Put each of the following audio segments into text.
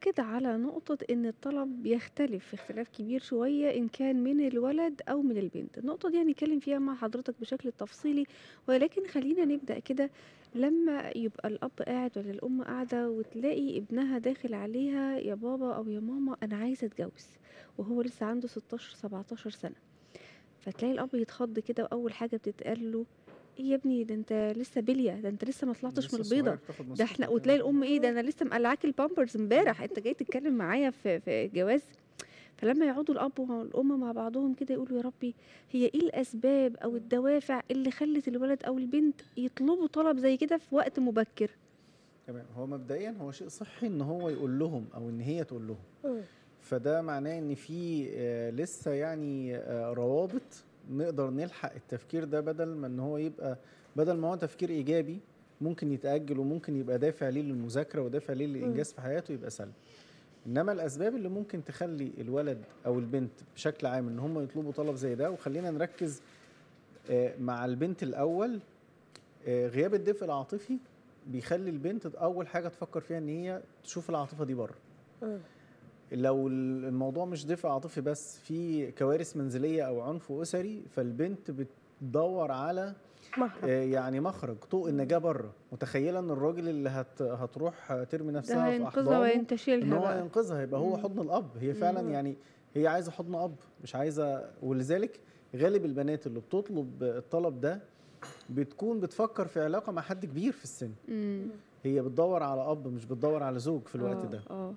بتأكد على نقطة إن الطلب بيختلف اختلاف كبير شوية إن كان من الولد أو من البنت النقطة دي هنتكلم فيها مع حضرتك بشكل تفصيلي ولكن خلينا نبدأ كده لما يبقى الأب قاعد ولا الأم قاعدة وتلاقي ابنها داخل عليها يا بابا أو يا ماما أنا عايزة أتجوز وهو لسه عنده 16 17 سنة فتلاقي الأب يتخض كده وأول حاجة بتتقال له ايه يا ابني ده انت لسه بليه ده انت لسه ما طلعتش لسه من صغير البيضه بتاخد ده مسؤولية احنا يعني. وتلاقي الام ايه ده انا لسه مقلعاك البامبرز امبارح انت جاي تتكلم معايا في في جواز فلما يقعدوا الاب والام مع بعضهم كده يقولوا يا ربي هي ايه الاسباب او الدوافع اللي خلت الولد او البنت يطلبوا طلب زي كده في وقت مبكر تمام هو مبدئيا هو شيء صحي ان هو يقول لهم او ان هي تقول لهم مم. فده معناه ان في آه، لسه يعني آه، روابط نقدر نلحق التفكير ده بدل ما ان هو يبقى بدل ما هو تفكير ايجابي ممكن يتاجل وممكن يبقى دافع ليه للمذاكره ودافع ليه للانجاز في حياته يبقى سلبي انما الاسباب اللي ممكن تخلي الولد او البنت بشكل عام ان هم يطلبوا طلب زي ده وخلينا نركز آه، مع البنت الاول آه، غياب الدفء العاطفي بيخلي البنت اول حاجه تفكر فيها ان هي تشوف العاطفه دي بره مم. لو الموضوع مش دفء عاطفي بس في كوارث منزليه او عنف اسري فالبنت بتدور على مهرب آه، يعني مخرج طوق النجاه بره متخيله ان الراجل اللي هت هتروح ترمي ده نفسها في هينقذها احضانه ان وينتشلها هو بقى ينقذها يبقى هو مم. حضن الاب هي فعلا مم. يعني هي عايزه حضن اب مش عايزه ولذلك غالب البنات اللي بتطلب الطلب ده بتكون بتفكر في علاقه مع حد كبير في السن مم. هي بتدور على اب مش بتدور على زوج في الوقت آه، ده اه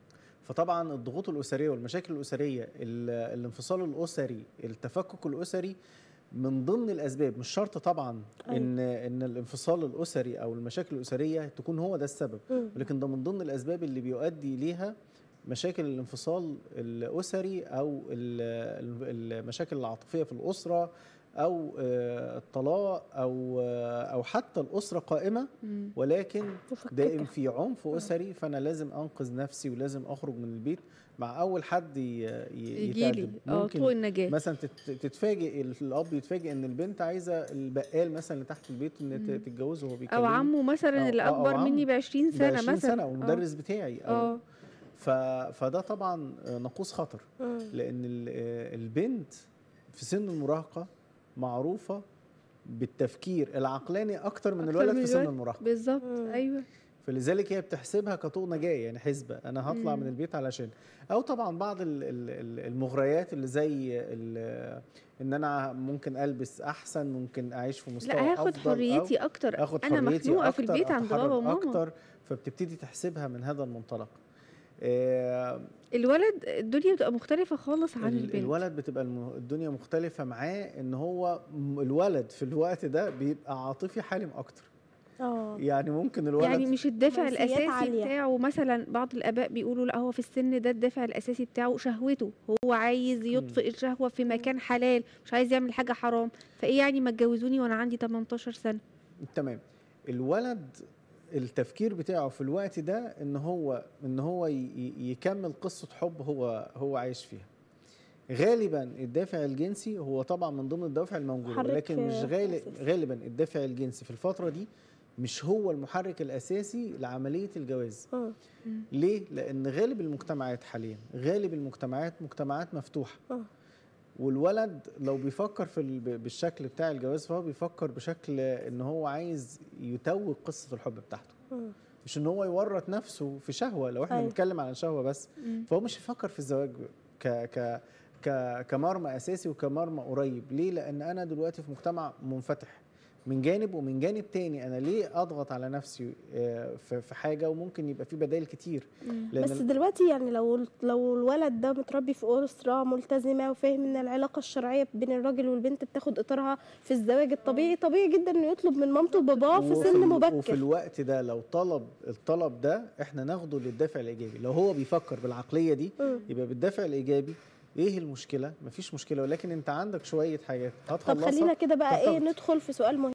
فطبعا الضغوط الاسريه والمشاكل الاسريه ال- الانفصال الاسري التفكك الاسري من ضمن الاسباب مش شرط طبعا أيوة. ان ان الانفصال الاسري او المشاكل الاسريه تكون هو ده السبب مم. ولكن ده من ضمن الاسباب اللي بيؤدي ليها مشاكل الانفصال الاسري او ال- ال- المشاكل العاطفيه في الاسره او آه، الطلاق او آه، او حتى الاسره قائمه مم. ولكن مفككة. دائم في عنف اسري فانا لازم انقذ نفسي ولازم اخرج من البيت مع اول حد ي- ي- يجي لي يتقدم اه ممكن طوق النجاه مثلا تت- تتفاجئ ال- الاب يتفاجئ ان البنت عايزه البقال مثلا اللي تحت البيت ان ت- مم. تتجوزه وهو او بيكلمني عمه مثلا أو- اللي آه، أو اكبر عمه. مني ب 20 ده سنه 20 مثلا سنه آه. والمدرس بتاعي أو اه ف... فده طبعا نقوص خطر مم. لان ال- البنت في سن المراهقه معروفه بالتفكير العقلاني اكتر من أكتر الولد من في سن الولد. المراهقه بالظبط مم. ايوه فلذلك هي بتحسبها كطوق نجاه يعني حسبه انا هطلع مم. من البيت علشان او طبعا بعض ال- ال- ال- المغريات اللي زي ال- ان انا ممكن البس احسن ممكن اعيش في مستوى لا هاخد افضل أو حريتي اكتر اخد انا حريتي مخنوقه أكتر في البيت عند أتحرك بابا وماما اكتر فبتبتدي تحسبها من هذا المنطلق آه، الولد الدنيا بتبقى مختلفه خالص عن ال- البنت الولد بتبقى الم- الدنيا مختلفة معاه ان هو م- الولد في الوقت ده بيبقى عاطفي حالم اكتر اه يعني ممكن الولد يعني مش الدافع منسيات الاساسي عالية. بتاعه مثلا بعض الاباء بيقولوا لا هو في السن ده الدافع الاساسي بتاعه شهوته هو عايز يطفئ الشهوه في مكان حلال مش عايز يعمل حاجه حرام فايه يعني ما تجوزوني وانا عندي 18 سنه تمام الولد التفكير بتاعه في الوقت ده ان هو ان هو ي- ي- يكمل قصة حب هو هو عايش فيها غالبا الدافع الجنسي هو طبعا من ضمن الدوافع الموجوده محرك، ولكن مش آه، غالب أساسي. غالبا الدافع الجنسي في الفتره دي مش هو المحرك الاساسي لعمليه الجواز مم. ليه؟ لأن غالب المجتمعات حاليا غالب المجتمعات مجتمعات مفتوحة آه. والولد لو بيفكر في ال- ب- بالشكل بتاع الجواز فهو بيفكر بشكل ان هو عايز يتوج قصة الحب بتاعته مم. مش ان هو يورط نفسه في شهوة لو احنا أيوة. بنتكلم عن شهوة بس مم. فهو مش هيفكر في الزواج ك ك ك كمرمى اساسي وكمرمى قريب ليه لان انا دلوقتي في مجتمع منفتح من جانب ومن جانب تاني انا ليه اضغط على نفسي آه، في في حاجه وممكن يبقى في بدائل كتير مم. لان بس دلوقتي يعني لو لو الولد ده متربي في أسرة ملتزمة وفاهم إن العلاقة الشرعية بين الراجل والبنت بتاخد إطارها في الزواج الطبيعي طبيعي جدا إنه يطلب من مامته وباباه في وفي سن ال- وفي مبكر الوقت ده لو طلب الطلب ده احنا ناخده للدافع الايجابي لو هو بيفكر بالعقليه دي مم. يبقى بالدافع الايجابي ايه المشكله مفيش مشكله ولكن انت عندك شويه حاجات طب هتخلصها خلينا كده بقى إيه ترتبط. ندخل في سؤال مهم